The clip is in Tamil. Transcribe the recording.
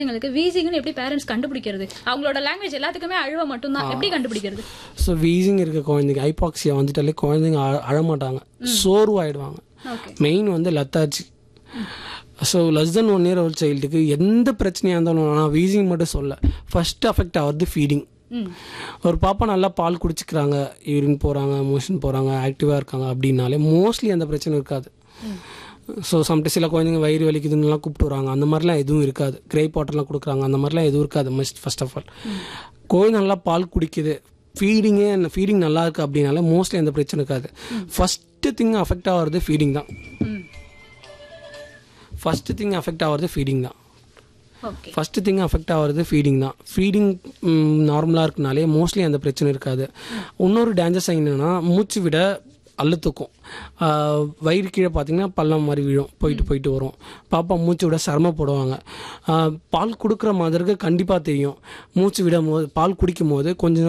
எங்களுக்கு வீசிங்னு எப்படி பேரண்ட்ஸ் கண்டுபிடிக்கிறது அவங்களோட லாங்குவேஜ் எல்லாத்துக்குமே அழுவ மட்டும்தான் எப்படி கண்டுபிடிக்கிறது ஸோ வீசிங் இருக்க குழந்தைங்க ஐபாக்சியா வந்துட்டாலே குழந்தைங்க அழ- அழமாட்டாங்க சோர்வாயிடுவாங்க ஓகே மெயின் வந்து லத்தாச்சி so less then one year ஒரு சைல்டுக்கு எந்த பிரச்சனையாக இருந்தாலும் நான் வீசிங் மட்டும் சொல்ல ஃபர்ஸ்ட் அஃபெக்ட் ஆகிறது ஃபீடிங் ம் ஒரு பாப்பா நல்லா பால் குடிச்சிக்கிறாங்க யூரின் போகிறாங்க மோஷன் போகிறாங்க ஆக்டிவாக இருக்காங்க அப்படின்னாலே மோஸ்ட்லி அந்த பிரச்சனை இருக்காது ஸோ சம்டைம் சில குழந்தைங்க வயிறு வலிக்குதுன்னுலாம் கூப்பிட்டு வராங்க அந்த மாதிரிலாம் எதுவும் இருக்காது கிரேப் வாட்டர்லாம் கொடுக்குறாங்க அந்த மாதிரிலாம் எதுவும் இருக்காது மஸ்ட் ஃபர்ஸ்ட் ஆஃப் ஆல் குழந்தை நல்லா பால் குடிக்குது ஃபீடிங்கே ஃபீடிங் நல்லா இருக்குது அப்படின்னாலே மோஸ்ட்லி அந்த பிரச்சனை இருக்காது ஃபஸ்ட்டு திங் அஃபெக்ட் ஆகிறது ஃபீடிங் தான் ம் ஃபஸ்ட்டு திங் அஃபெக்ட் ஆகிறது ஃபீடிங் தான் ஓகே ஃபஸ்ட்டு திங் அஃபெக்ட் ஆகிறது ஃபீடிங் தான் ஃபீடிங் நார்மலாக இருக்குனாலே மோஸ்ட்லி அந்த பிரச்சனை இருக்காது இன்னொரு டேஞ்சர் சைன் என்னன்னா மூச்சு விட அழுத்துக்கும் ஆஹ் வயிறு கீழே பார்த்தீங்கன்னா பள்ளம் மாதிரி விழும் போயிட்டு போயிட்டு வரும் பாப்பா மூச்சு விட சிரமப்படுவாங்க ஆஹ் பால் கொடுக்குற மாதிரிக்கு கண்டிப்பாக தெரியும் மூச்சு விடும் போது பால் குடிக்கும் போது கொஞ்ச